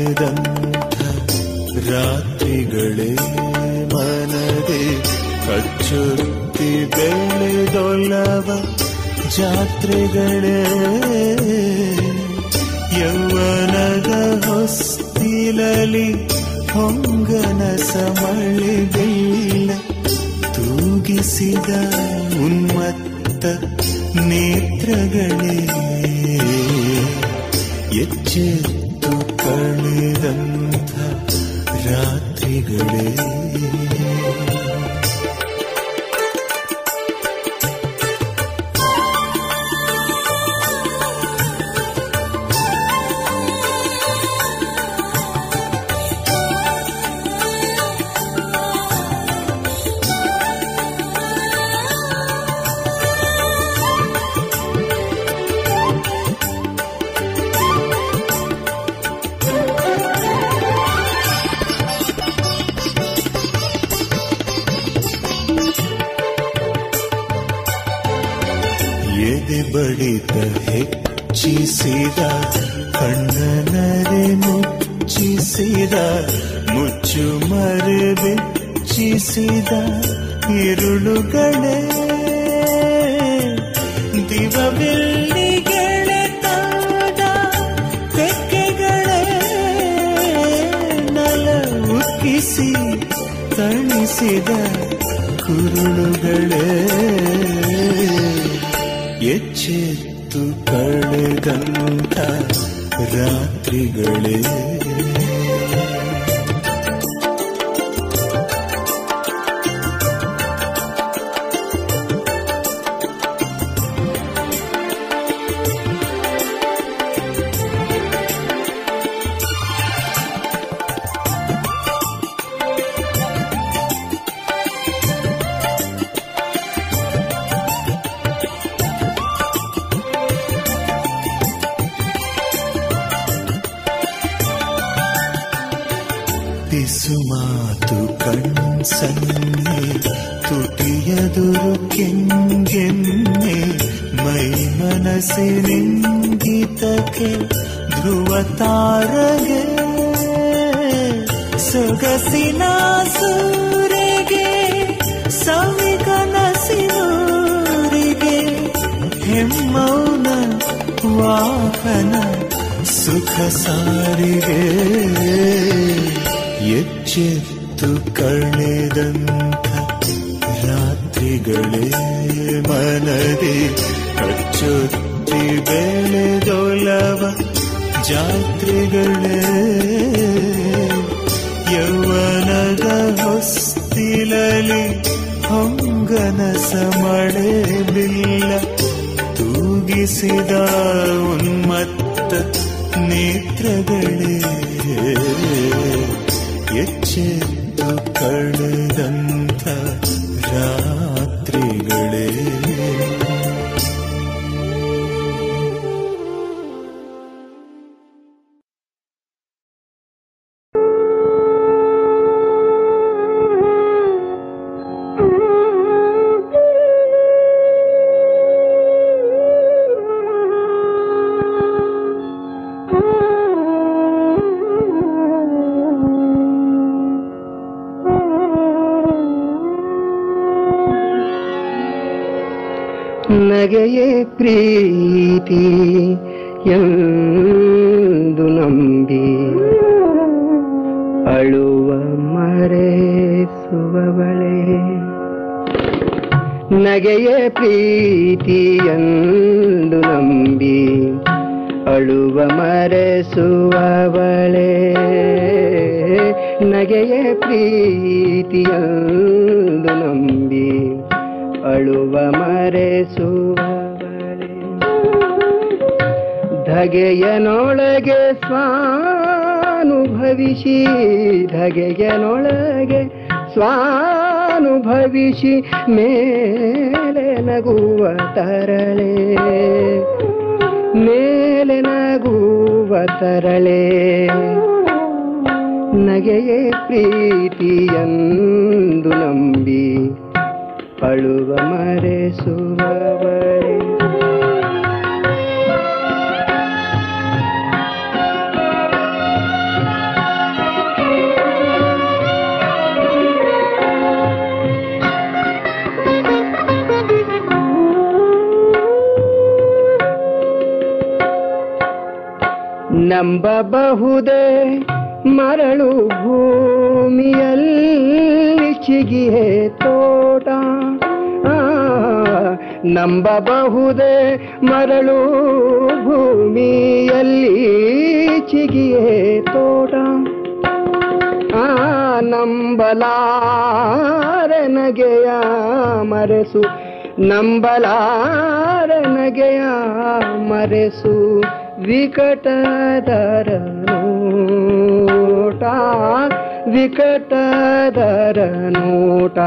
ಕಳೆದಂಥ ರಾತ್ರಿಗಳೇ ಮನದೆ ಕಚ್ಚುತ್ತಿ ಬೆಳೆದೊಲ್ಲವ ಜಾತ್ರೆಗಳೇ ಯೌವನದ ಹೊಸ್ತಿಲಲಿ ಹೊಂಗನಸ ಮಳೆಗಿಲ್ಲ ತೂಗಿಸಿದ ಉನ್ಮತ್ತ ನೇತ್ರಗಳೇ ಎಚ್ಚೆತ್ತು ಕಳೆದಂಥ ರಾತ್ರಿಗಳೇ ಎದೆ ಬಡಿತ ಹೆಚ್ಚಿಸಿದ ಕಣ್ಣನರೆ ಮುಚ್ಚಿಸಿದ ಮುಚ್ಚು ಮರೆ ಬೆಚ್ಚಿಸಿದ ಇರುಳುಗಳೇ ದಿವವೆಲ್ಲಿಗೆಳೆ ತಾದ ತೆಕ್ಕೆಗಳೇ ನಲ ಉಕ್ಕಿಸಿ ತಣಿಸಿದ ಕುರುಳುಗಳೇ ಎಚ್ಚೆತ್ತು ಕಳೆದಂಥ ರಾತ್ರಿಗಳೇ ಪಿಸುಮಾತು ಕಣ್ಸನ್ನೆ ತುಟಿಯದುರು ಕೆಂಗೆನ್ನೆ ಮೈ ಮನಸ್ಸಿನಿಂಗಿತಕ್ಕೆ ಧ್ರುವ ತಾರಗೆ ಸೊಗಸಿನ ಸೂರೆಗೆ ಸವಿಕನಸಿನೂರಿಗೆ ಹೆಮ್ಮೌನ ವಾಹನ ಸುಖ ಸಾರಿಗೆ ಎಚ್ಚೆತ್ತು ಕಳೆದಂಥ ರಾತ್ರಿಗಳೇ ಮನದೆ ಕಚ್ಚುತ್ತಿ ಬೆಳೆದೊಲವ ಜಾತ್ರೆಗಳೇ ಯೌವನದ ಹೊಸ್ತಿಲಲಿ ಹೊಂಗನಸ ಮಳೆ ಬಿಲ್ಲ ತೂಗಿಸಿದ ಉನ್ಮತ್ತ ನೇತ್ರಗಳೇ ಎಚ್ಚೆತ್ತು ಕಳೆದಂಥ ರಾತ್ರಿಗಳೇ ನಗೆಯೇ ಪ್ರೀತಿ ಎಂದು ನಂಬಿ ಅಳುವ ಮರೆಸುವವಳೆ ನಗೆಯೇ ಪ್ರೀತಿ ಎಂದು ನಂಬಿ ಅಳುವ ಮರೆಸುವವಳೆ ನಗೆಯೇ ಪ್ರೀತಿ ಎಂದು ನಂಬಿ ಅಳುವ ಮರೆಸುವವಳೆ ಧಗೆಯನೊಳಗೆ ಸ್ವಾನುಭವಿಸಿ ಧಗೆಯನೊಳಗೆ ಸ್ವಾನುಭವಿಸಿ ಮೇಲೆ ನಗುವ ತರಳೆ ಮೇಲೆ ನಗುವ ತರಳೆ ನಗೆಯೇ ಪ್ರೀತಿಯಂದು ನಂಬಿ ಅಳುವ ಮರೆಸುವವಳೆ ನಂಬಬಹುದೇ ಮರಳು ಭೂಮಿಯಲ್ಲಿ ಚಿಗಿಹೆ ತೋಟ ಆ, ನಂಬಬಹುದೇ ಮರಳು ಭೂಮಿಯಲ್ಲಿ ಚಿಗಿಹೆ ತೋಟ ಆ ನಂಬಲಾರೆ ನಗೆಯ ಮರೆಸು ನಂಬಲಾರೆ ನಗೆಯ ಮರೆಸು ವಿಕಟದರ ನೋಟ ವಿಕಟದರ ನೋಟ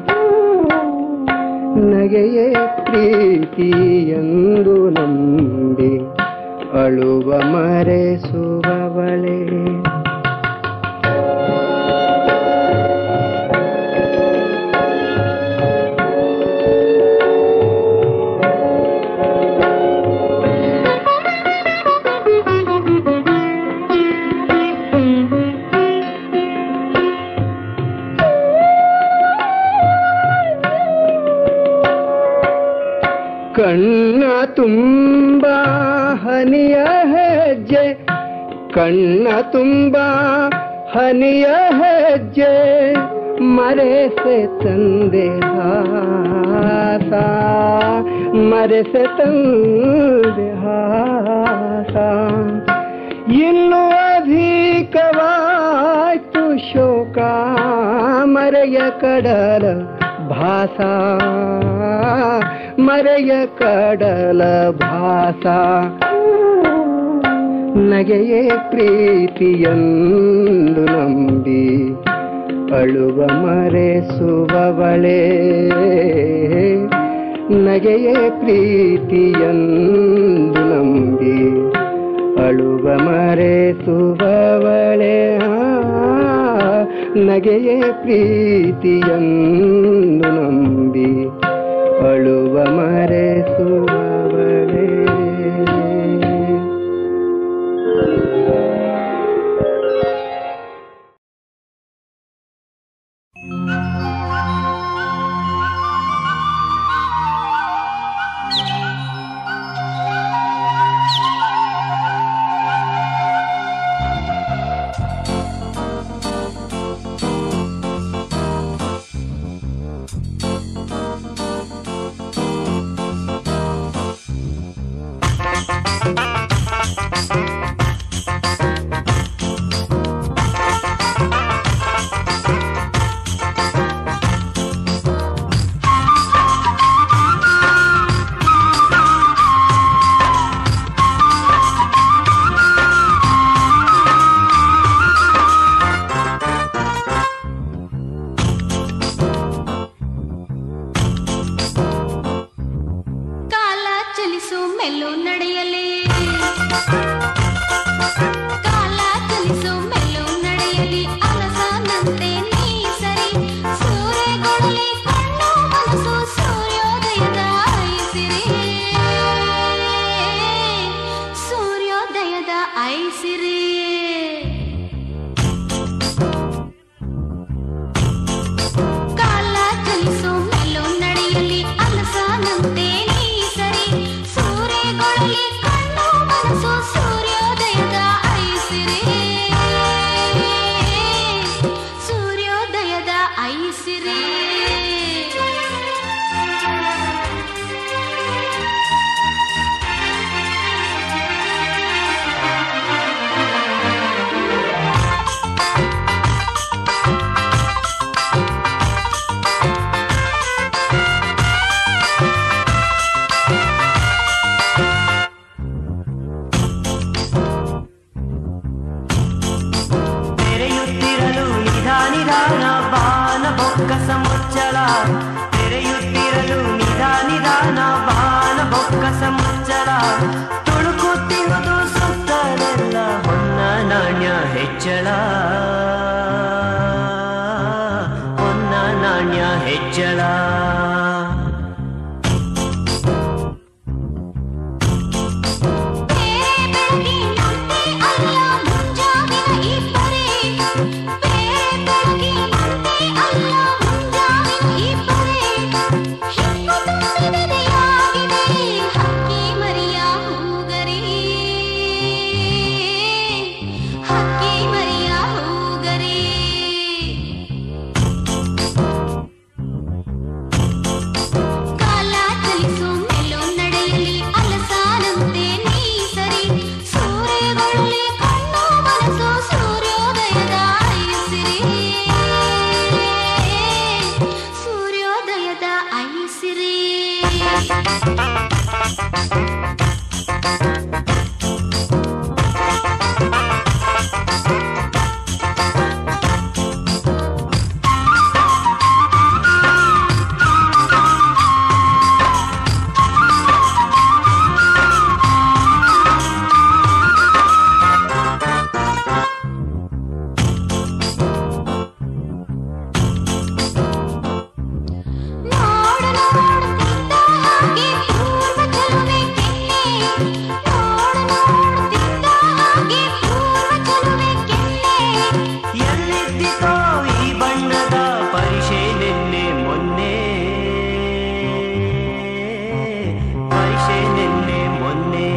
ನಗೆಯೇ ಪ್ರೀತಿಯೆಂದು ನಂಬಿ ಅಳುವ ಮರೆಸುವವಳೆ ಕಣ್ಣ ತುಂಬ ಹನಿಯ ಹೆಜ್ಜೆ ಕಣ್ಣ ತುಂಬ ಹನಿಯ ಹೆಜ್ಜೆ ಮರೆಸೆ ತಂದೆ ಹಾಸ ಮರೆಸೆ ತಂದೆ ಹಾಸ ಇನ್ನು ಅಧಿಕವಾಯ್ತು ಶೋಕ ಮರೆಯ ಕಡಲ ಭಾಸ ಮರೆಯ ಕಡಲ ಭಾಸ ನಗೆಯೇ ಪ್ರೀತಿಯಂದು ನಂಬಿ ಅಳುವ ಮರೆಸುವವಳೆ ನಗೆಯೇ ಪ್ರೀತಿಯಂದು ನಂಬಿ ಅಳುವ ಮರೆಸುವವಳೆ ಆ, ನಗೆಯೇ ಪ್ರೀತಿಯಂದು ನಂಬಿ ಅಳುವ ಮರೆಸುವವಳೆ ಕಾಲ ಚಲಿಸು ಮೆಲ್ಲು ನಡೆಯಲಿ ಕಾಲ ಚಲಿಸು ಮೆಲ್ಲು ನಡೆಯಲಿ ಅಲಸನಂತೆ ನೀ ಸರಿ ಸೂರ್ಯಗೊಡಲಿ ಕಣ್ಣು ಮನಸ್ಸು ಸೂರ್ಯೋದಯದ ಐಸಿರಿ ಸೂರ್ಯೋದಯದ ಐಸಿರಿ ಕಾಲ ಚಲಿಸು ಮೆಲ್ಲು ನಡೆಯಲಿ ಅಲಸನಂತೆ ನೀ ಸರಿ ಸೂರ್ಯಗೊಳಲಿ ಕಣ್ಣು ಮನಸ್ಸು ಸೂರ್ಯೋದಯದ ಐಸಿರಿ ಸೂರ್ಯೋದಯದ ಐಸಿರಿ ತೆರೆಯುತ್ತಿರಲು ನಿಧಾನಿದಾನ ಬಾನ ಬೊಕ್ಕಸ ಮುಚ್ಚಳ ತೆರೆಯುತ್ತಿರಲು ನಿಧಾನಿದಾನ ಬಾನ ಬೊಕ್ಕಸ ಮುಚ್ಚಳ ತುಳುಕುತ್ತಿರುವುದು ಸುತ್ತಲೆಲ್ಲ ಹೊನ್ನ ನಾಣ್ಯ ಹೆಚ್ಚಳ ಹೊನ್ನ ನಾಣ್ಯ ಹೆಚ್ಚಳ ಬೇರೆ ಬೆಳಗಿನಂತೆ ಅಲ್ಲ ಮುಂಜಾವಿನ ಈ ಪರಿ ಬೇರೆ ಬೆಳಗಿನಂತೆ ಅಲ್ಲ ಮುಂಜಾವಿನ ಈ ಪರಿ ಹಿಪ್ಪು ತುಂಬಿದೆಯಾಗಿದೆ ಹಕ್ಕಿ ಮರಿಯ ಹೂಗರಿ ನೋಡು ನೋಡುತ್ತಿದ್ದ ಹಾಗೆ ಪೂರ್ವ ಚಲುವೆ ಕೆನ್ನೆ ನೋಡು ನೋಡುತ್ತಿದ್ದ ಹಾಗೆ ಪೂರ್ವ ಚಲುವೆ ಕೆನ್ನೆ ಎಲ್ಲಿದ್ದಿತೋ ಈ ಬಣ್ಣದ ಪರಿಷೆ ನಿನ್ನೆ ಮೊನ್ನೆ ಪರಿಷೆ ನಿನ್ನೆ ಮೊನ್ನೆ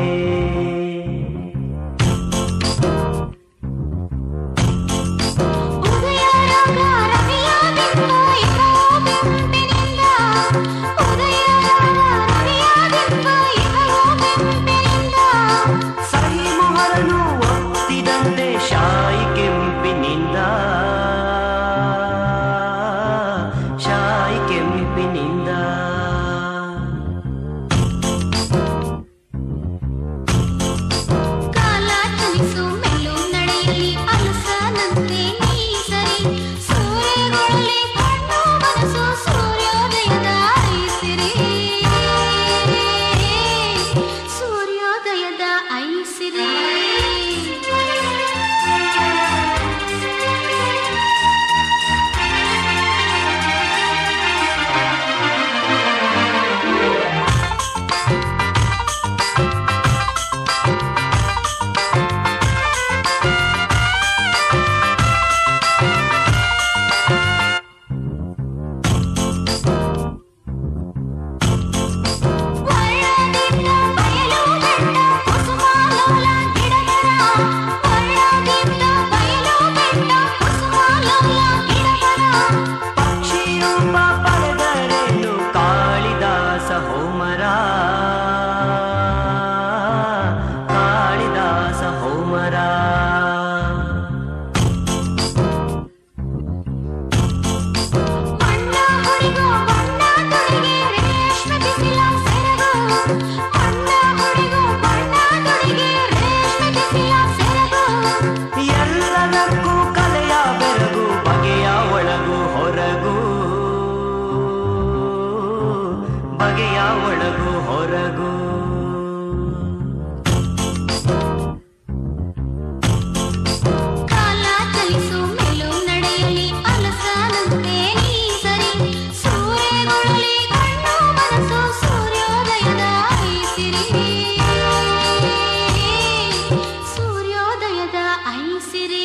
ಉದಯ ರಾಗ ರವಿಯಾಗಿತ್ತು ಇಹೋ ಬೆಂಪಿನಿಂದ ಉದಯ ರಾಗ ರವಿಯಾಗಿತ್ತು ಇಹೋ ಬೆಂಪಿನಿಂದ ಸಹಿ ಮೊಹರನು ಒತ್ತಿದಂತೆ ಶಾಯಿ ಕೆಂಪಿನಿಂದ ಶಾಯಿ ಕೆಂಪಿನಿಂದ ಕಾಲ ಚಲಿಸು ಮೆಲ್ಲು ನಡೆಯಲಿ ಅಲಸನಂತೆ ನೀ ಸರಿ ಸೂರ್ಯಗೊಳಲಿ ಕಣ್ಣು ಮನಸ್ಸು ಸೂರ್ಯೋದಯದ ಐಸಿರಿ ಸೂರ್ಯೋದಯದ ಐಸಿರಿ ವರ್ಣದೀಪ್ತ ಬಯಲು ಬೆಟ್ಟ ಕುಸುಮಾಲೋಲ ಗಿಡಮರ ವರ್ಣದೀಪ್ತ ಬಯಲು ಬೆಟ್ಟ ಕುಸುಮಾಲೋಲ ಗಿಡಮರ ಪಕ್ಷಿರೂಪ ಪಡೆದರೇನು ಕಾಳಿದಾಸ ಹೋಮರ ಕಾಳಿದಾಸ ಹೋಮರ ಬಣ್ಣ ಹುಡಿಗೋ ಬಣ್ಣ ತೊಡಿಗೆ ರೇಷ್ಮೆ ಬಿಸಿಲ ಸೆರಗು ಬಣ್ಣ ಹುಡಿಗೋ ಬಣ್ಣ ತೊಡಿಗೆ ರೇಷ್ಮೆ ಬಿಸಿಲ ಸೆರಗು ಎಲ್ಲದಕ್ಕೂ ಕಲೆಯ ಬೆರಗು ಬಗೆಯ ಒಳಗು ಹೊರಗು ಬಗೆಯ ಒಳಗು ಹೊರಗು ಕಾಲ ಚಲಿಸು ಮೇಲು ನಡೆಯಲಿ ಅಲಸನಂತೆ ನೀ ಸರಿ ಸೂರ್ಯಗೊಳಲಿ ಕಣ್ಣು ಮನಸ್ಸು ಸೂರ್ಯೋದಯದ ಐಸಿರಿ ಸೂರ್ಯೋದಯದ ಐಸಿರಿ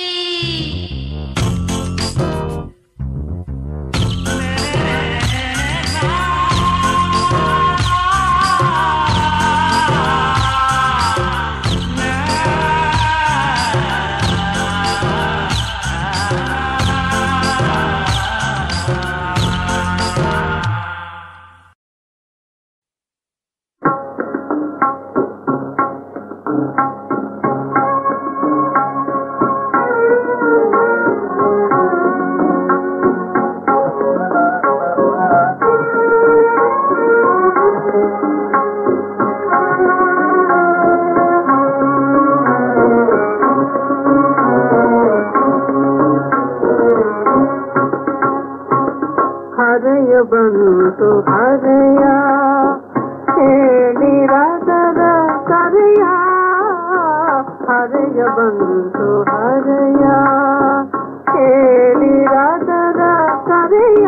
ಹರೆಯ ಬಂತು ಹರೆಯ ಹೇಳಿರಾಗದ ಕರೆಯ ಹರೆಯ ಬಂತು ಹರೆಯ ಹೇಳಿರಾಗದ ಕರೆಯ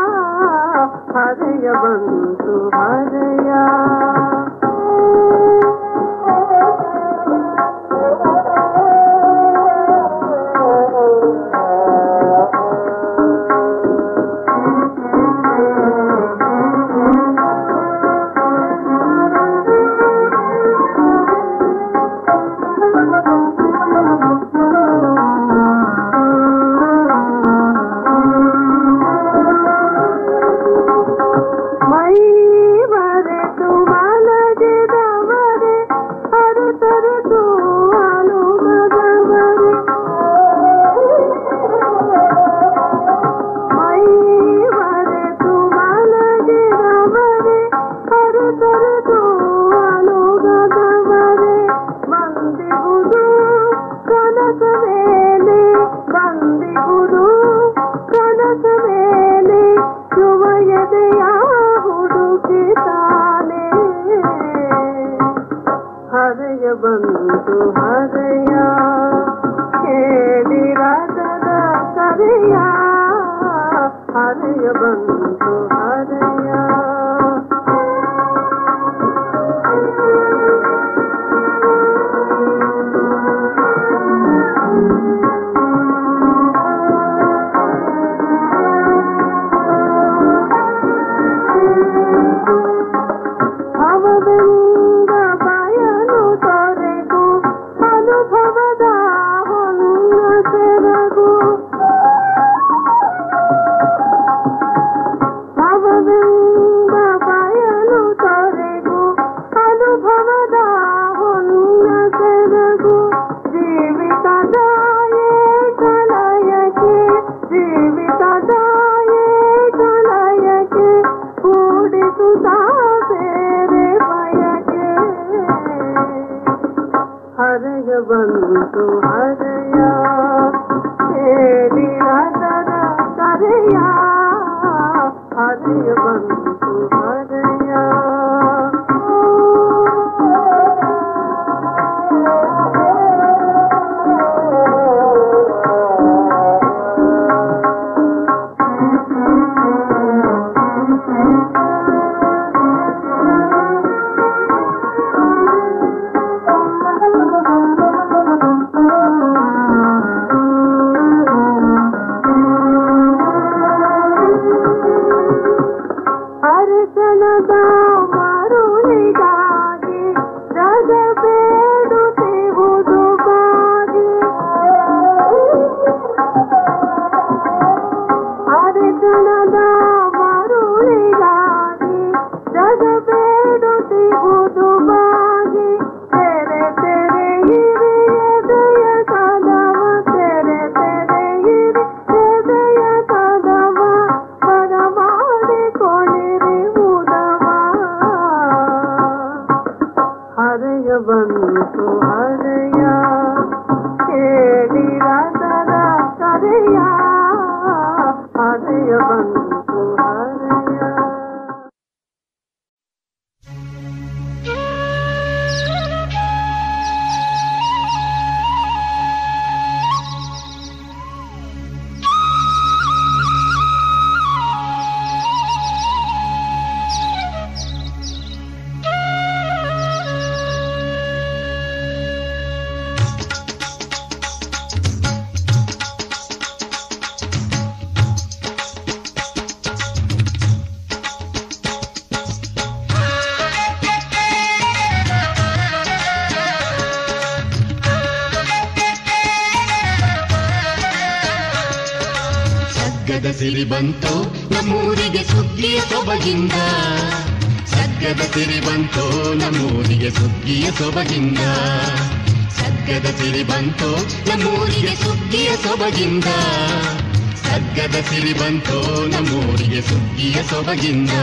ಹರೆಯ ಬಂತು ಹರೆಯ ಮೈ ಬರೆದು ಕರೆಯ ಹರೆಯ ಬಂತು ಹರೆಯ ಅವವೆಂದ ಬಯಲು ತೊರೆಗೂ ಅನುಭವದ ಹೊನ್ನ ಸೆರಗು ಅವವೆಂದ ಬಯಲು ತೊರೆಗೂ ಅನುಭವದ ಹೊನ್ನ ಸೆರಗು ಜೀವಿತದ ಕಲಯಕ್ಕೆ ಜೀವಿತದ ಕಲಯಕ್ಕೆ ಕೂಡಿಸುತ್ತಾ ಬೇರೆ ಬಯಕೆ ಹರೆಯ ಬಂತು ಹರೆಯ ಹೇಳಿ ಅದರ ಕರೆಯ ಹರೆಯ ಬಂತು ಹರೆಯ ಅರಸನದ ಮರುಳಿಗಾಗಿ ರಜ ಬೇಡುತ್ತಿರುವುದು ಬಾಗಿ ಅರಸನದ ಮರುಳಿಗಾಗಿ ರಜ ಬೇಡುತ್ತಿರುವುದು ಬಾಗಿ ತೆರೆ ತೆರೆ ಇರಿ ಎದೆಯ ಕದವ ತೆರೆ ತೆರೆ ಇರಿ ಎದೆಯ ಕದವ ಪದ ಮಾಡಿಕೊಂಡಿರಿ ಉದವ ಹರೆಯ ಬಂತು ಹರೆಯ ಕೇಳಿ ರಸದ ಕರೆಯ ಹರೆಯ ಬಂತು ಹರೆಯ ಸಗ್ಗದ ಸಿರಿ ಬಂತು ನಮ್ಮೂರಿಗೆ ಸುಗ್ಗಿಯ ಸೊಬಗಿಂದ ಸಗ್ಗದ ಸಿರಿ ಬಂತು ನಮ್ಮೂರಿಗೆ ಸುಗ್ಗಿಯ ಸೊಬಗಿಂದ ಸಗ್ಗದ ಸಿರಿ ಬಂತು ನಮ್ಮೂರಿಗೆ ಸುಗ್ಗಿಯ ಸೊಬಗಿಂದ ಸಗ್ಗದ ಸಿರಿ ಬಂತು ನಮ್ಮೂರಿಗೆ ಸುಗ್ಗಿಯ ಸೊಬಗಿಂದ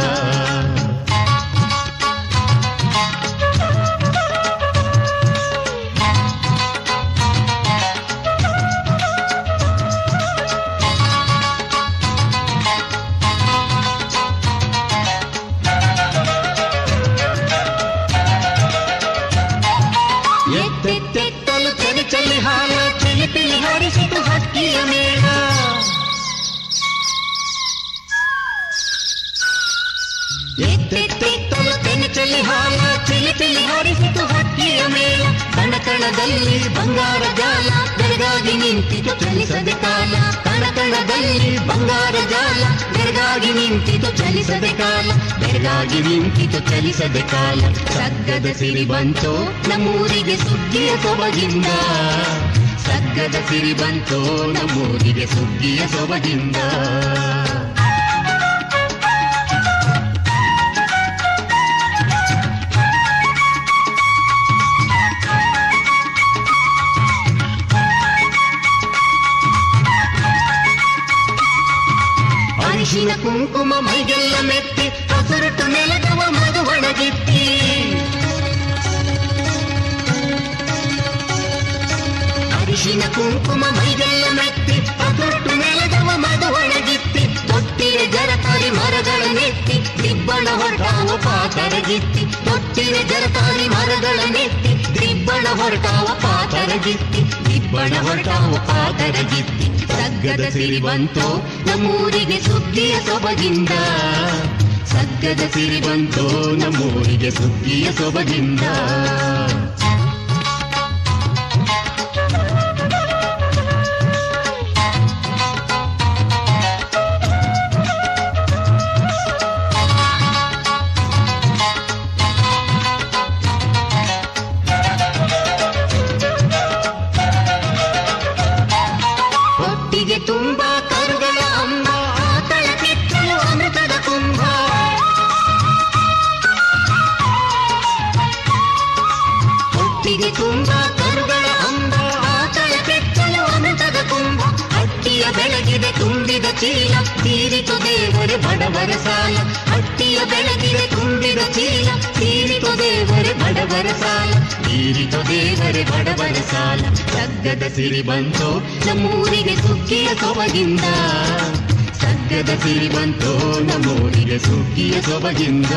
ಎತ್ತೆತ್ತೆತ್ತಲು ಚಲಿ ಚಲಿ ಹಾಲ ಚಿಲಿಪಿಲಿ ಹಾರಿಸಿತು ಹಕ್ಕಿಯ ಮೇಳ ಎತ್ತೆತ್ತೆತ್ತಲು ತೆನೆ ಚಲಿ ಹಾಲ ಚಿಲಿಪಿಲಿ ಹಾರಿಸಿತು ಹಕ್ಕಿಯ ಮೇಳ ಕಣಕಣದಲ್ಲಿ ಬಂಗಾರ ಜಾಲ ಬೆರಗಾಗಿ ನಿಂತಿತು ಚಲಿಸದೆ ಕಾಲ ಕಣಕಣದಲ್ಲಿ ಬಂಗಾರ ಜಾಲ ಬೆರಗಾಗಿ ನಿಂತಿತು ಚಲಿಸದೆ ಕಾಲ ಬೆರಗಾಗಿ ನಿಂತಿತು ಚಲಿಸದೆ ಕಾಲ ಸಗ್ಗದ ಸಿರಿ ಬಂತು ನಮ್ಮೂರಿಗೆ ಸುಗ್ಗಿಯ ಸೊಬಗಿಂದ ಸಗ್ಗದ ಸಿರಿ ಬಂತು ನಮ್ಮೂರಿಗೆ ಸುಗ್ಗಿಯ ಸೊಬಗಿಂದ ಅರಿಶಿನ ಕುಂಕುಮ ಮೈಗೆಲ್ಲ ಮೆತ್ತಿ ಹಸುರುಟು ನೆಲಗವ ಮಧುವಣಗಿತ್ತಿ ಅರಿಶಿನ ಕುಂಕುಮ ಮೈಗೆಲ್ಲ ಮೆತ್ತಿ ಹಸುರುಟು ನೆಲಗವ ಮಧುವಣಗಿತ್ತಿ ತೊಟ್ಟಿರೆ ಜರತಾರಿ ಮರಗಳ ನೆತ್ತಿ ದಿಬ್ಬಣ ಹೊರಟಾವ ಪಾತರಗಿತ್ತಿ ತೊಟ್ಟಿರೆ ಜರತಾರಿ ಮರಗಳ ನೆತ್ತಿ ದಿಬ್ಬಣ ಹೊರಟಾವ ಪಾತರಗಿತ್ತಿ ದಿಬ್ಬಣ ಹೊರಟಾವ ಪಾತರಗಿತ್ತಿ ಸಗ್ಗ ಸಗ್ಗದ ಸಿರಿ ಬಂತು ನಮ್ಮೂರಿಗೆ ಸುಗ್ಗಿಯ ಸೊಬಗಿಂದ ಸಗ್ಗದ ಸಿರಿ ಬಂತು ನಮ್ಮೂರಿಗೆ ಸುಗ್ಗಿಯ ಸೊಬಗಿಂದ ಹೊಟ್ಟಿಗೆ ತುಂಬ ಕರುಗಳ ಅಂಬ ಆಕಳ ಕೆತ್ತಲು ಅಮೃತದ ಕುಂಭ ಹೊಟ್ಟಿಗೆ ತುಂಬ ಕರುಗಳ ಅಂಬ ಆಕಳ ಕೆತ್ತಲು ಅಮೃತದ ಕುಂಭ ಹಟ್ಟಿಯ ಬೆಳಗಿದೆ ತುಂಬಿದ ಚೀಲ ತೀರಿತು ದೇವರ ಬಡವರ ಸಾಲ ಹಟ್ಟಿಯ ಬೆಳಗಿದೆ ತುಂಬಿದ ಚೀಲ ತೀರಿತು ದೇವರ ಬಡವರ ಸಾಲ ತೀರಿತು ದೇವರ ಬಡವರ ಸಾಲ ಸಗ್ಗದ ಸಿರಿ ಬಂತು ನಮ್ಮೂರಿಗೆ ಸುಗ್ಗಿಯ ಸೊಬಗಿಂದ ಸಗ್ಗದ ಸಿರಿ ಬಂತು ನಮ್ಮೂರಿಗೆ ಸುಗ್ಗಿಯ ಸೊಬಗಿಂದ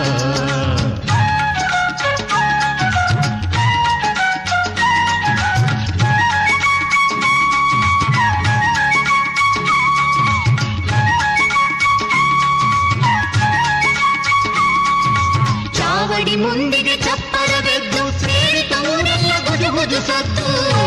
ಚಾವಡಿ ಮುಂದಿಗೆ ಚಪ್ಪರವೆದ್ದು ಸೇರಿತ ಊರೆಲ್ಲ ಗುಜು ಗುಜು ಸತ್ತು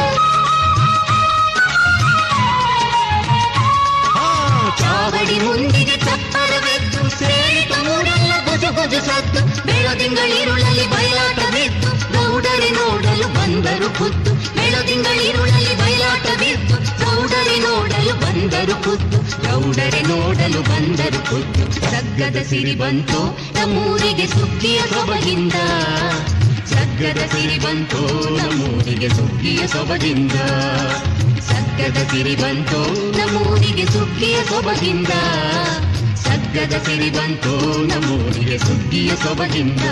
ಆ, ಚಾವಡಿ ಮುಂದಿಗೆ ಚಪ್ಪರವೆದ್ದು ಸೇರಿತ ಊರೆಲ್ಲ ಗುಜು ಗುಜು ಸತ್ತು ಬೆಳದಿಂಗಳಿರುಳಲ್ಲಿ ಬಯಲಾಟವಿತ್ತು ಗೌಡರೆ ನೋಡಲು ಬಂದರು ಖುದ್ದು ಬೆಳದಿಂಗಳಿರುಳಲ್ಲಿ ಬಯಲಾಟವಿತ್ತು ಗೌಡರೆ ನೋಡಲು ಬಂದರು ಖುದ್ದು ಗೌಡರೆ ನೋಡಲು ಬಂದರು ಖುದ್ದು ಸಗ್ಗದ ಸಿರಿ ಬಂತು ನಮ್ಮೂರಿಗೆ ಸುಗ್ಗಿಯ ಸೊಬಗಿಂದ ಸಗ್ಗದ ಸಿರಿ ಬಂತು ನಮ್ಮೂರಿಗೆ ಸುಗ್ಗಿಯ ಸೊಬಗಿಂದ ಸಗ್ಗದ ಸಿರಿ ಬಂತು ನಮ್ಮೂರಿಗೆ ಸುಗ್ಗಿಯ ಸೊಬಗಿಂದ ಸಗ್ಗದ ಸಿರಿ ಬಂತು ನಮ್ಮೂರಿಗೆ ಸುಗ್ಗಿಯ ಸೊಬಗಿಂದ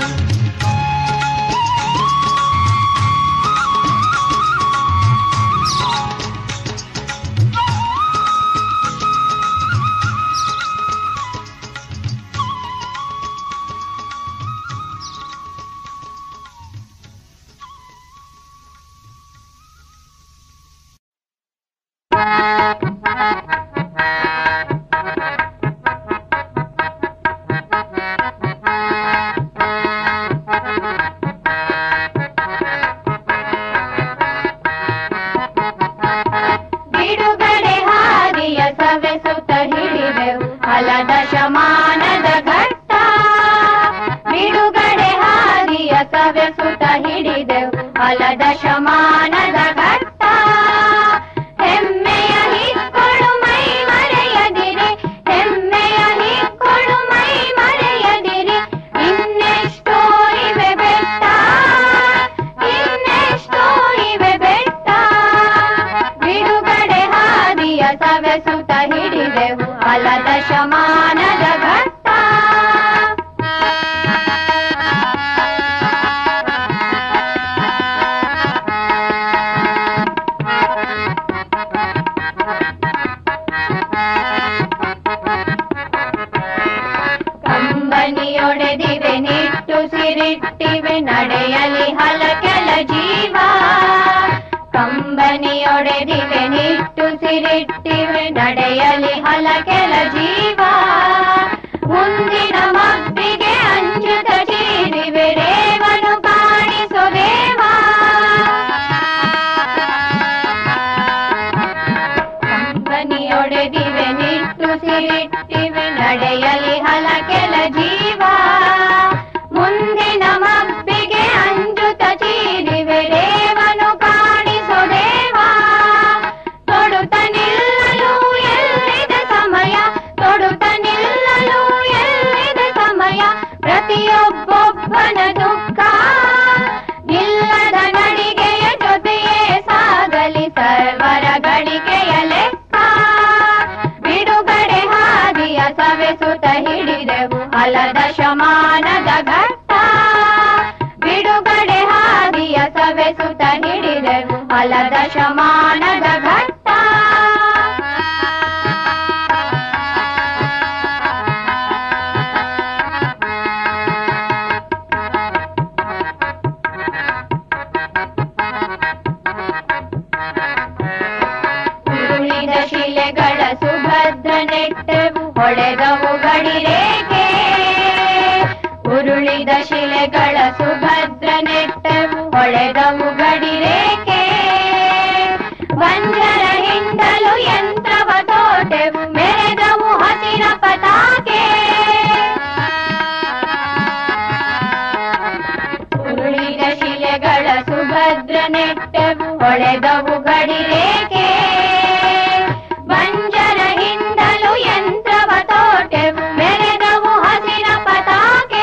ಬಿಡುಗಡೆ ಹಾದಿಯ ಸವೆಸುತ್ತ ಹಿಡಿದೆವು ಹಲದ ಶಮಾನದ ಘಟ್ಟ ಬಿಡುಗಡೆ ಹಾದಿಯ ಸವೆಸುತ್ತ ಹಿಡಿದೆವು ಹಲದ ಶಮಾನದ ಘಟ್ಟ ಹೆಮ್ಮೆಯ ಹಿಕ್ಕೊಳು ಮೈ ಮರೆಯದಿರಿ ಹೆಮ್ಮೆಯ ಹಿಕ್ಕೊಳು ಮೈ ಮರೆಯದಿರಿ ಇನ್ನೆಷ್ಟೋ ಇವೆ ಬೆಟ್ಟ ಇನ್ನೆಷ್ಟೋ ಇವೆ ಬೆಟ್ಟ ಬಿಡುಗಡೆ ಹಾದಿಯ ಸವೆಸುತ್ತ ಹಿಡಿದೆವು ಅಲದ ಶಮಾನದ ಘಟ್ಟ ಕಂಬನಿಯೊಡೆದಿವೆ ನಿಟ್ಟುಸಿರಿಟ್ಟಿವೆ ನಡೆಯಲಿ ಹಲಕೆಲ ಜೀವ ಕಂಬನಿಯೊಡೆದಿವೆ ನಿಟ್ಟುಸಿರಿಟ್ಟಿವೆ ನಡೆಯಲಿ ಹಲಕೆಲ ಜೀವ ಮುಂದಿನ ಮಬ್ಬಿಗೆ ಅಂಜುತ ಚೀರಿವೆ ರೇವನು ಕಾಣಿಸೋ ದೇವ ಕಂಬನಿಯೊಡೆದಿವೆ ನಿಟ್ಟುಸಿರಿಟ್ಟಿವೆ ನಡೆಯಲಿ ಹಲಕೆಲ ಜೀವ ಮುಂದಿನ ಮಬ್ಬಿಗೆ ಅಂಜುತ ಚೀರಿವೆ ರೇವನು ಕಾಣಿಸೋ ದೇವ ತೊಡುತ್ತ ನಿಲ್ಲಲು ಎಲ್ಲಿದೆ ಸಮಯ ತೊಡುತ್ತ ನಿಲ್ಲಲು ಎಲ್ಲಿದೆ ಸಮಯ ಪ್ರತಿಯೊಬ್ಬೊಬ್ಬನ ದುಃಖ ನಿಲ್ಲದ ನಡಿಗೆಯ ಜೊತೆಯೇ ಸಾಗಲಿ ಸರ್ವರ ಗಳಿಕೆಯ ಲೆಕ್ಕ ಬಿಡುಗಡೆ ಹಾದಿಯ ಸವೆಸುತ್ತ ಹಿಡಿದೆವು ಹಲದ ಶಮಾನದ ಘಟ್ಟ ಬಿಡುಗಡೆ ಹಾದಿಯ ಸವೆಸುತ್ತ ಹಿಡಿದೆವು ಹಲದ ಶಮಾನದ ಘಟ್ಟ ಉರುಳಿದ ಶಿಲೆಗಳ ಸುಭದ್ರ ನೆಟ್ಟೆವು ಹೊಳೆದವು ಗಡಿರೇಖೆ ಉರುಳಿದ ಶಿಲೆಗಳ ಸುಭದ್ರ ನೆಟ್ಟೆವು ಹೊಳೆದವು ಗಡಿರೇಖೆ ವಂಜರ ಹಿಂಡಲು ಯಂತ್ರವ ತೋಟೆವು ಮೆರೆದವು ಹಸಿರ ಪತಾಕೆ ಉರುಳಿದ ಶಿಲೆಗಳ ಸುಭದ್ರ ನೆಟ್ಟೆವು ಹೊಳೆದವು ಗಡಿರೇಖೆ ಬಂಜರ ಹಿಂಡಲು ಯಂತ್ರವ ತೋಟೆವು ಮೆರೆದವು ಹಸಿರ ಪತಾಕೆ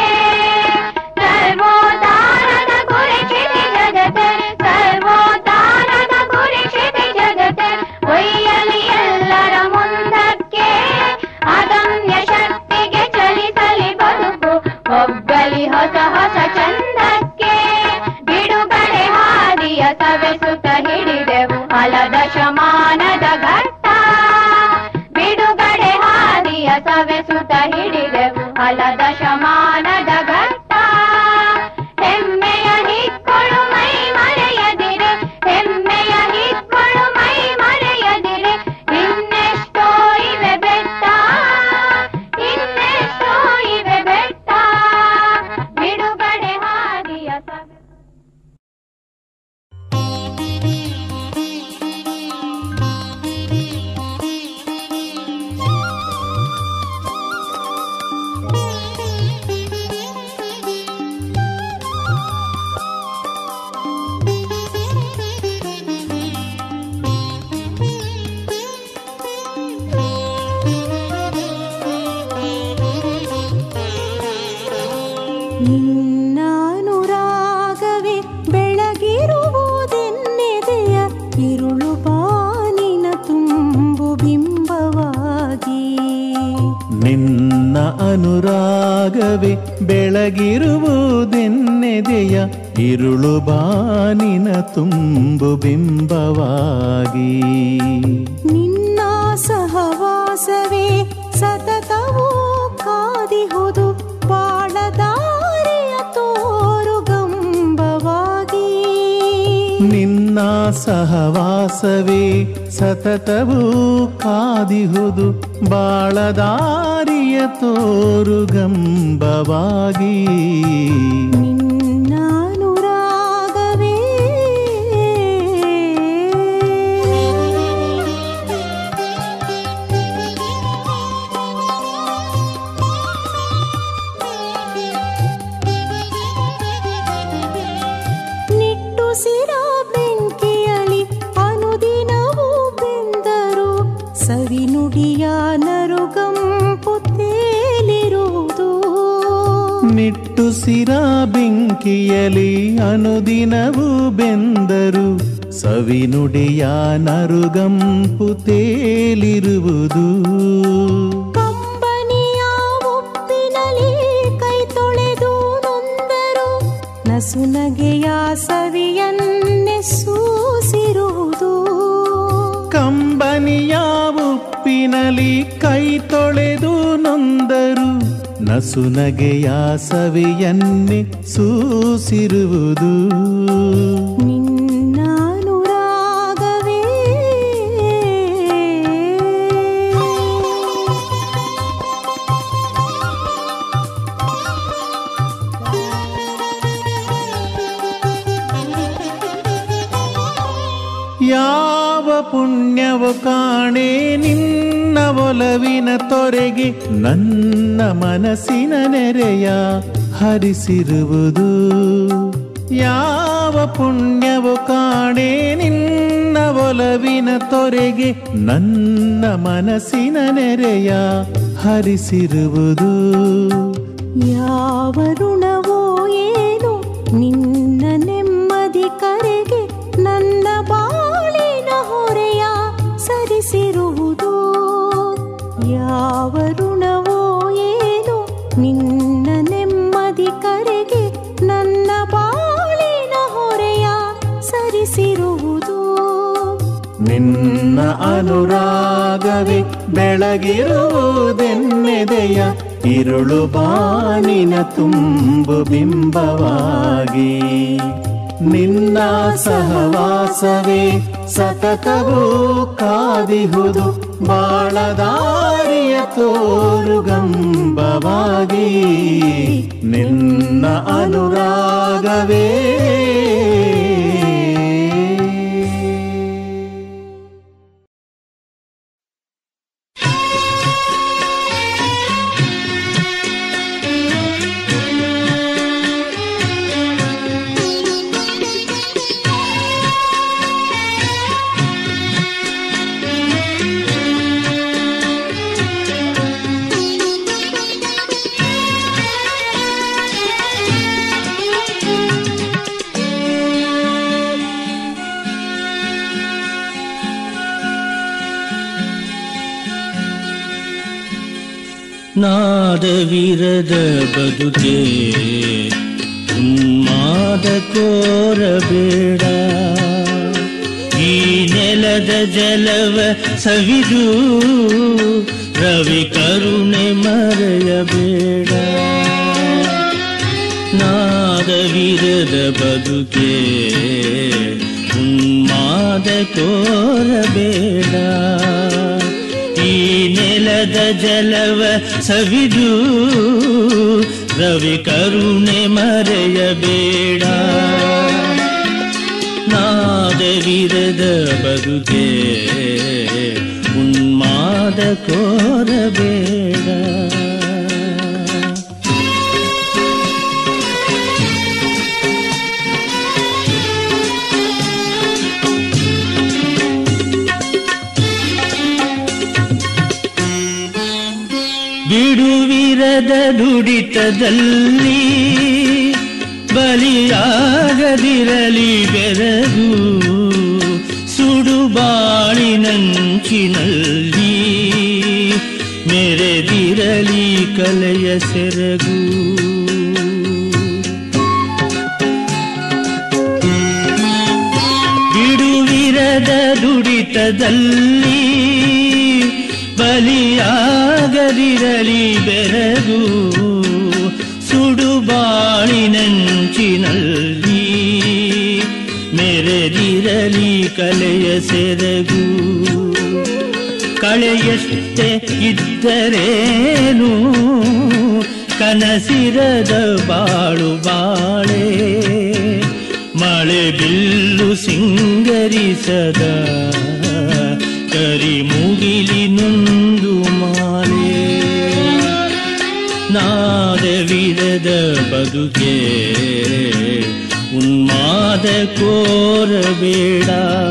ಸರ್ವೋದಾರದ ಗುರಿ ಕ್ಷಿತಿ ಜಗತೆ ಸರ್ವೋದಾರದ ಗುರಿ ಕ್ಷಿತಿ ಜಗತೆ ಒಯ್ಯಲಿ ಎಲ್ಲರ ಮುಂದಕ್ಕೆ ಅದಮ್ಯ ಶಕ್ತಿಗೆ ಚಲಿಸಲಿ ಬದುಕು ಒಗ್ಗಲಿ ಹೊಸ ಹೊಸ ಚಂದಕ್ಕೆ ಬಿಡುಗಡೆ ಹಾದಿಯ ಸವೆಸುತ್ತ ಹಿಡಿದೆವು ಹಲದ ಶಮಾನದ ಘಟ್ಟ ಬಿಡುಗಡೆ ಹಾದಿಯ ಸವೆಸುತ್ತ ಹಿಡಿದೆವು ಹಲದ ಶಮಾನದ ಘಟ್ಟ ಹೆಮ್ಮೆಯ ಹಿಕ್ಕಳು ಮೈ ಮರೆಯದಿರೆ ಹೆಮ್ಮೆಯ ಹಿಕ್ಕಳು ಮೈ ಮರೆಯದಿರೆ ಇನ್ನೆಷ್ಟೋ ಇವೆ ಬೆಟ್ಟ ಇನ್ನೆಷ್ಟೋ ಇವೆ ಬೆಟ್ಟ ಬಿಡುಗಡೆ ಹಾದಿಯ ಸವೆ ನಿನ್ನಾನುರಾಗವೇ ಬೆಳಗಿರುವುದೆನ್ನೆದೆಯ ಇರುಳು ಬಾನಿನ ತುಂಬು ಬಿಂಬವಾಗಿ ನಿನ್ನ ಅನುರಾಗವೇ ಬೆಳಗಿರುವುದೆನ್ನೆದೆಯ ಇರುಳು ಬಾನಿನ ತುಂಬು ಬಿಂಬವಾಗಿ ನಿನ್ನ ಸಹವಾಸವೇ ಸತತವೂ ಕಾದಿಹುದು ಬಾಳದಾರಿಯ ತೋರು ಗಂಬವಾಗಿ ನಿನ್ನ ಸಹವಾಸವೇ ಸತತವೂ ಕಾದಿಹುದು ಬಾಳದಾರಿಯ ತೋರುಗಂಬವಾಗಿ ನಿನ್ನಾನುರಾಗವೇ ನಿಟ್ಟುಸಿರ ಬೆಂಕಿಯಳಿ ಅನುದಿನವೂ ಬೆಂದರು ಸವಿನುಡಿಯ ನರುಗಂಪು ತೇಲಿರುವುದು ನಿಟ್ಟುಸಿರ ಬೆಂಕಿಯಲಿ ಅನುದಿನವೂ ಬೆಂದರು ಸವಿನುಡಿಯ ನರುಗಂಪು ತೇಲಿರುವುದು ಕಂಬನಿಯ ಉಪ್ಪಿನಲಿ ಕೈ ತೊಳೆದು ನೊಂದರು ನಸುನಗೆಯ ಸವಿಯನ್ನೆ ಸೂಸಿರುವುದು ಕಂಬನಿಯ ಉಪ್ಪಿನಲಿ ಕೈ ತೊಳೆದು ನೊಂದರು ನಸುನಗೆಯ ಸವಿಯನ್ನೇ ಸೂಸಿರುವುದು ನಿನ್ನಾನುರಾಗವೇ ಯಾವ ಪುಣ್ಯವು ಕಾಣೆ ನಿನ್ನ ಒಲವಿನ ತೊರೆಗೆ ನನ್ನ ಮನಸ್ಸಿನ ನೆರೆಯ ಹರಿಸಿರುವುದು ಯಾವ ಪುಣ್ಯವು ಕಾಣೆ ನಿನ್ನ ಒಲವಿನ ತೊರೆಗೆ ನನ್ನ ಮನಸ್ಸಿನ ನೆರೆಯ ಹರಿಸಿರುವುದು ಯಾವ ಋಣವೋ ಏನು ನಿನ್ನ ನೆಮ್ಮದಿ ಕರೆಗೆ ನನ್ನ ಬಾಳಿನ ಹೊರೆಯ ಸರಿಸಿರುವುದು ಯಾವ ಋಣವೋ ಏನು ನಿನ್ನ ನೆಮ್ಮದಿ ಕರೆಗೆ ನನ್ನ ಬಾಳಿನ ಹೊರೆಯ ಸರಿಸಿರುವುದು ನಿನ್ನ ಅನುರಾಗವೇ ಬೆಳಗಿರುವುದೆನ್ನೆದೆಯ ಇರುಳು ಬಾನಿನ ತುಂಬು ಬಿಂಬವಾಗಿ ನಿನ್ನ ಸಹವಾಸವೇ ಸತತವೂ ಕಾದಿಹುದು ಬಾಳದಾರಿಯ ತೋರುಗಂಬವಾಗಿ ನಿನ್ನ ಅನುರಾಗವೇ ನಾದವಿರದ ಬದುಕೆ ಉನ್ಮಾದ ಕೋರಬೇಡ ಈ ನೆಲದ ಜಲವ ಸವಿದು ರವಿ ಕರುಣೆ ಮರೆಯಬೇಡ ನಾದವಿರದ ಬದುಕೆ ಉನ್ಮಾದ ಕೋರಬೇಡ ಈ ನೆಲದ ಜಲವ ಸವಿದು ರವಿ ಕರುಣೆ ಮರೆಯಬೇಡ ನಾದವಿರದ ಬದುಕೆ ಉನ್ಮಾದ ಕೋರಬೇಡ ಬಿಡುವಿರದ ದುಡಿತದಲ್ಲಿ ಬಲಿಯಾಗದಿರಲಿ ಬೆರಗು ಸುಡುಬಾಳಿನಂಚಿನಲ್ಲಿ ಮೆರೆದಿರಲಿ ಕಲೆಯ ಸೆರಗು ಬಿಡುವಿರದ ದುಡಿತದಲ್ಲಿ ಬಲಿಯಾಗದಿರಲಿ ಬೆರಗು ಸುಡುಬಾಳಿನಂಚಿನಲ್ಲಿ ಮೆರೆದಿರಲಿ ಕಲೆಯ ಸೆರಗು ಕಳೆಯಷ್ಟೇ ಇದ್ದರೇನು ಕನಸಿರದ ಬಾಳು ಬಾಳೆ ಮಳೆ ಬಿಲ್ಲು ಸಿಂಗರಿಸದ ಕರಿ ಮುಗಿಲಿನೊಂದು ಮಾಲೆ ನಾದವಿರದ ಬದುಕೆ ಉನ್ಮಾದ ಕೋರಬೇಡ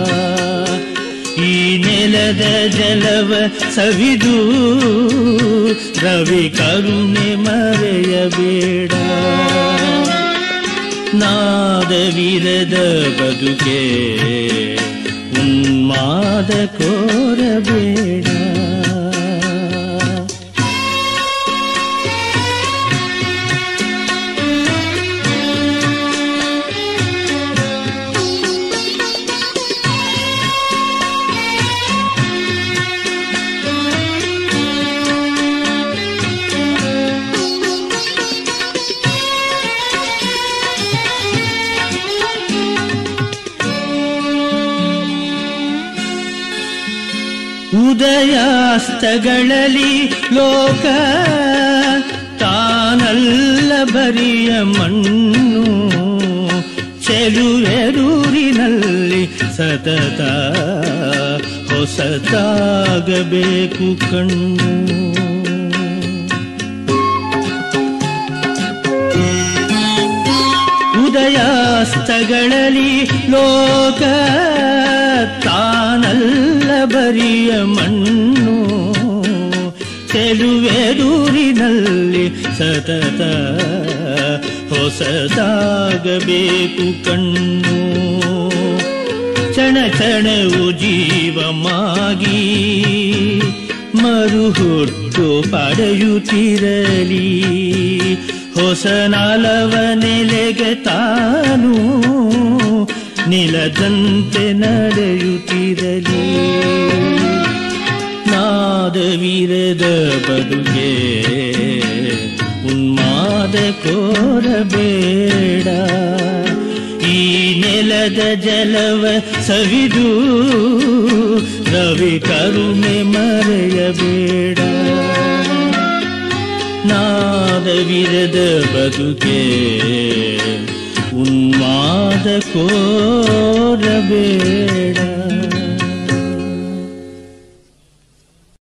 ಈ ನೆಲದ ಜಲವ ಸವಿದು ರವಿ ಕರುಣೆ ಮರೆಯಬೇಡ ನಾದವಿರದ ಬದುಕೆ ಉನ್ಮಾದ ಕೋರಬೇಡ ಉದಯಾಸ್ತಗಳಲ್ಲಿ ಲೋಕ ತಾನಲ್ಲ ಬರಿಯ ಮಣ್ಣು ಚೆಲುವೆರೂರಿನಲ್ಲಿ ಸತತ ಹೊಸತಾಗಬೇಕು ಕಣ್ಣು ಉದಯಾಸ್ತಗಳಲ್ಲಿ ಲೋಕ ತಾನಲ್ಲ ಬರಿಯ ಮಣ್ಣು ಚೆಲುವೆರೂರಿನಲ್ಲಿ ಸತತ ಹೊಸದಾಗಬೇಕು ಕಣ್ಣು ಚಣ ಚಣವು ಜೀವಮಾಗಿ ಮರುಹುಟ್ಟು ಪಡೆಯುತ್ತಿರಲಿ ಹೊಸ ನಲವ ನೆಲೆಗೆ ತಾನು ನಿಲದಂತೆ ನಡೆಯುತ್ತಿರಲಿ ನಾದವಿರದ ಬದುಗೆ ಉನ್ಮಾದ ಕೋರಬೇಡ ಈ ನೆಲದ ಜಲವ ಸವಿದು ರವಿ ಕರುಣೆ ಮರೆಯಬೇಡ ನಾದವಿರದ ಬದುಕೆ ಉನ್ಮಾದ ಕೋರಬೇಡ